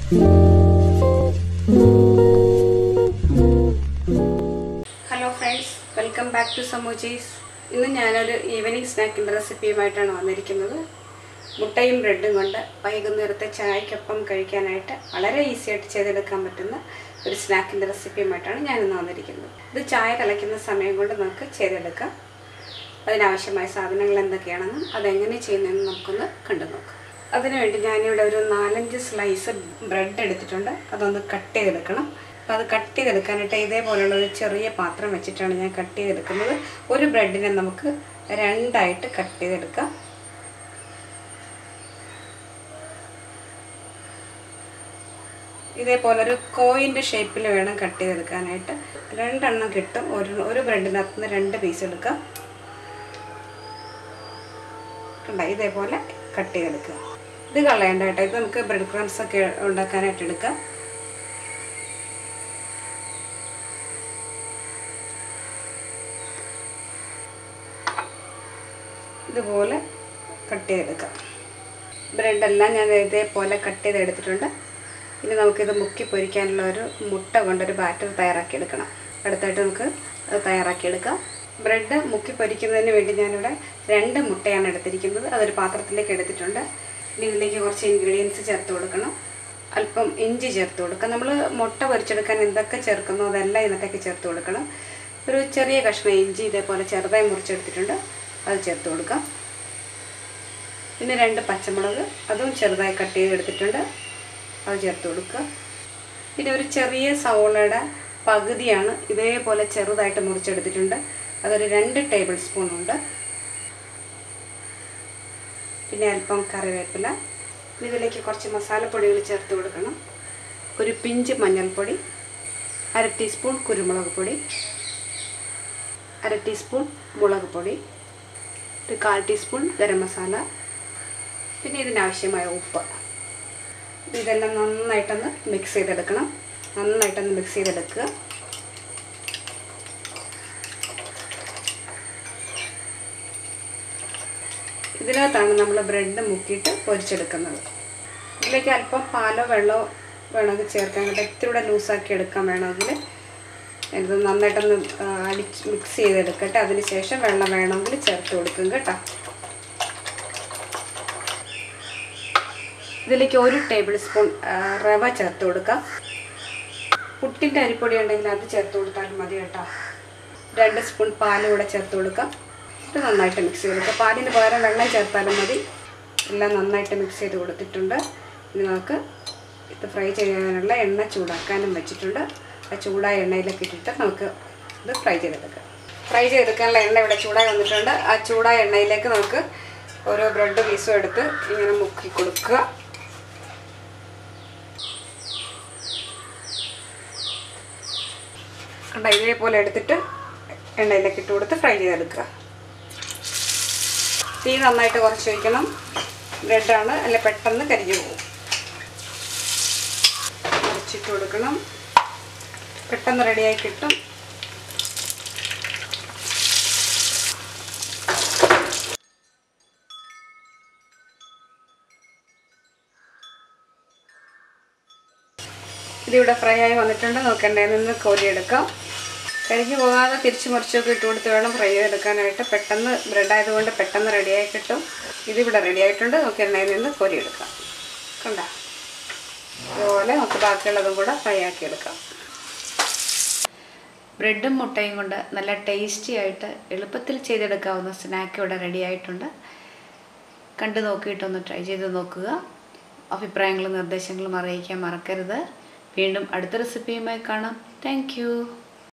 hello friends welcome back to Samoji's ഇന്ന് ഞാനൊരു evening സ്നാക്കിൻ്റെ റെസിപ്പിയുമായിട്ടാണ് വന്നിരിക്കുന്നത് മുട്ടയും ബ്രെഡും കൊണ്ട് വൈകുന്നേരത്തെ ചായക്കൊപ്പം കഴിക്കാനായിട്ട് വളരെ ഈസി ആയിട്ട് ചെയ്തെടുക്കാൻ പറ്റുന്ന ഒരു സ്നാക്കിൻ്റെ റെസിപ്പിയുമായിട്ടാണ് ഞാനിന്ന് വന്നിരിക്കുന്നത് ഇത് ചായ തിളയ്ക്കുന്ന സമയം കൊണ്ട് നമുക്ക് ചെയ്തെടുക്കാം അതിനാവശ്യമായ സാധനങ്ങൾ എന്തൊക്കെയാണെന്നും അതെങ്ങനെ ചെയ്യുന്നതെന്ന് നമുക്കൊന്ന് കണ്ടു നോക്കാം അതിനുവേണ്ടി ഞാനിവിടെ ഒരു നാലഞ്ച് സ്ലൈസ് ബ്രെഡ് എടുത്തിട്ടുണ്ട് അതൊന്ന് കട്ട് ചെയ്തെടുക്കണം അപ്പോൾ അത് കട്ട് ചെയ്തെടുക്കാനായിട്ട് ഇതേപോലെയുള്ള ഒരു ചെറിയ പാത്രം വെച്ചിട്ടാണ് ഞാൻ കട്ട് ചെയ്തെടുക്കുന്നത് ഒരു ബ്രെഡിനെ നമുക്ക് രണ്ടായിട്ട് കട്ട് ചെയ്തെടുക്കാം ഇതേപോലെ ഒരു കോയിൻ്റെ ഷേപ്പിൽ വേണം കട്ട് ചെയ്തെടുക്കാനായിട്ട് രണ്ടെണ്ണം കിട്ടും ഒരു ഒരു ബ്രെഡിനകത്ത് നിന്ന് രണ്ട് പീസ് എടുക്കാം കണ്ട ഇതേപോലെ കട്ട് ചെയ്തെടുക്കുക ഇത് കളയണ്ട കേട്ടോ ഇത് നമുക്ക് ബ്രെഡ് ക്രംസ് ഒക്കെ ഉണ്ടാക്കാനായിട്ട് എടുക്കാം ഇതുപോലെ കട്ട് ചെയ്തെടുക്കാം ബ്രെഡെല്ലാം ഞാൻ ഇതേപോലെ കട്ട് ചെയ്തെടുത്തിട്ടുണ്ട് ഇനി നമുക്കിത് മുക്കി പൊരിക്കാനുള്ള ഒരു മുട്ട കൊണ്ടൊരു ബാറ്റർ തയ്യാറാക്കി എടുക്കണം അടുത്തായിട്ട് നമുക്ക് അത് തയ്യാറാക്കിയെടുക്കാം ബ്രെഡ് മുക്കി പൊരിക്കുന്നതിന് വേണ്ടി ഞാനിവിടെ രണ്ട് മുട്ടയാണ് എടുത്തിരിക്കുന്നത് അതൊരു പാത്രത്തിലേക്ക് എടുത്തിട്ടുണ്ട് ഇനി ഇതിലേക്ക് കുറച്ച് ഇൻഗ്രീഡിയൻസ് ചേർത്ത് കൊടുക്കണം അല്പം ഇഞ്ചി ചേർത്ത് കൊടുക്കാം നമ്മൾ മുട്ട പൊരിച്ചെടുക്കാൻ എന്തൊക്കെ ചേർക്കുന്നോ അതെല്ലാം ഇതിനകത്തേക്ക് ചേർത്ത് കൊടുക്കണം ഒരു ചെറിയ കഷ്ണം ഇഞ്ചി ഇതേപോലെ ചെറുതായി മുറിച്ചെടുത്തിട്ടുണ്ട് അത് ചേർത്ത് കൊടുക്കാം പിന്നെ രണ്ട് പച്ചമുളക് അതും ചെറുതായി കട്ട് ചെയ്തെടുത്തിട്ടുണ്ട് അത് ചേർത്ത് കൊടുക്കുക പിന്നെ ഒരു ചെറിയ സവോളയുടെ പകുതിയാണ് ഇതേപോലെ ചെറുതായിട്ട് മുറിച്ചെടുത്തിട്ടുണ്ട് അതൊരു രണ്ട് ടേബിൾ സ്പൂൺ ഉണ്ട് പിന്നെ അല്പം കറിവേപ്പില ഇതിലേക്ക് കുറച്ച് മസാലപ്പൊടികൾ ചേർത്ത് കൊടുക്കണം ഒരു പിഞ്ച് മഞ്ഞൾപ്പൊടി അര ടീസ്പൂൺ കുരുമുളക് പൊടി അര ടീസ്പൂൺ മുളക് പൊടി ഒരു കാൽ ടീസ്പൂൺ ഗരം മസാല പിന്നെ ഇതിനാവശ്യമായ ഉപ്പ് ഇതെല്ലാം നന്നായിട്ടൊന്ന് മിക്സ് ചെയ്തെടുക്കണം നന്നായിട്ടൊന്ന് മിക്സ് ചെയ്തെടുക്കുക ഇതിനകത്താണ് നമ്മൾ ബ്രെഡ് മുക്കിയിട്ട് പൊരിച്ചെടുക്കുന്നത് ഇതിലേക്ക് അല്പം പാലോ വെള്ളമോ വേണമെങ്കിൽ ചേർക്കാൻ കേട്ടോ ഇത്തിരി കൂടെ ലൂസാക്കി എടുക്കാൻ വേണമെങ്കിൽ ഇത് നന്നായിട്ടൊന്ന് അടിച്ച് മിക്സ് ചെയ്തെടുക്കട്ടെ അതിന് ശേഷം വെള്ളം വേണമെങ്കിൽ ചേർത്ത് കൊടുക്കും കേട്ടോ ഇതിലേക്ക് ഒരു ടേബിൾ സ്പൂൺ റവ ചേർത്ത് കൊടുക്കാം പുട്ടിൻ്റെ അരിപ്പൊടി ഉണ്ടെങ്കിൽ അത് ചേർത്ത് കൊടുത്താലും മതി കേട്ടോ രണ്ട് സ്പൂൺ പാൽ കൂടെ ചേർത്ത് കൊടുക്കാം ഇത് നന്നായിട്ട് മിക്സ് ചെയ്ത് കൊടുക്കുക പാലിന് പകരം വെള്ളം ചേർത്താലും മതി എല്ലാം നന്നായിട്ട് മിക്സ് ചെയ്ത് കൊടുത്തിട്ടുണ്ട് ഇനി നമുക്ക് ഇത് ഫ്രൈ ചെയ്യാനുള്ള എണ്ണ ചൂടാക്കാനും വെച്ചിട്ടുണ്ട് ആ ചൂടായ എണ്ണയിലേക്ക് ഇട്ടിട്ട് നമുക്ക് ഇത് ഫ്രൈ ചെയ്തെടുക്കാം ഫ്രൈ ചെയ്തെടുക്കാനുള്ള എണ്ണ ഇവിടെ ചൂടായി വന്നിട്ടുണ്ട് ആ ചൂടായ എണ്ണയിലേക്ക് നമുക്ക് ഓരോ ബ്രെഡ് പീസും എടുത്ത് ഇങ്ങനെ മുക്കി കൊടുക്കുക കണ്ട ഇതേപോലെ എടുത്തിട്ട് എണ്ണയിലേക്ക് ഇട്ട് കൊടുത്ത് ഫ്രൈ ചെയ്തെടുക്കുക തീ നന്നായിട്ട് കുറച്ച് വയ്ക്കണം ബ്രെഡാണ് അല്ല പെട്ടെന്ന് കരിഞ്ഞു പോകും കുറച്ചിട്ട് കൊടുക്കണം പെട്ടെന്ന് റെഡിയായി കിട്ടും ഇതിവിടെ ഫ്രൈ ആയി വന്നിട്ടുണ്ട് നമുക്ക് എണ്ണയിൽ നിന്ന് കോരിയെടുക്കാം കരിഞ്ഞു പോകാതെ തിരിച്ചു മറിച്ചൊക്കെ ഇട്ട് കൊടുത്ത് വേണം ഫ്രൈ ചെയ്തെടുക്കാനായിട്ട് പെട്ടെന്ന് ബ്രെഡ് ആയതുകൊണ്ട് പെട്ടെന്ന് റെഡിയായി കിട്ടും ഇതിവിടെ റെഡി ആയിട്ടുണ്ട് നമുക്ക് എണ്ണയിൽ നിന്ന് കോരിയെടുക്കാം കണ്ട ഇതുപോലെ നമുക്ക് ബാക്കിയുള്ളതും കൂടെ ഫ്രൈ ആക്കി എടുക്കാം ബ്രെഡും മുട്ടയും കൊണ്ട് നല്ല ടേസ്റ്റി ആയിട്ട് എളുപ്പത്തിൽ ചെയ്തെടുക്കാവുന്ന സ്നാക്ക് ഇവിടെ റെഡി ആയിട്ടുണ്ട് കണ്ടു നോക്കിയിട്ടൊന്ന് ട്രൈ ചെയ്ത് നോക്കുക അഭിപ്രായങ്ങളും നിർദ്ദേശങ്ങളും അറിയിക്കാൻ മറക്കരുത് വീണ്ടും അടുത്ത റെസിപ്പിയുമായി കാണാം താങ്ക്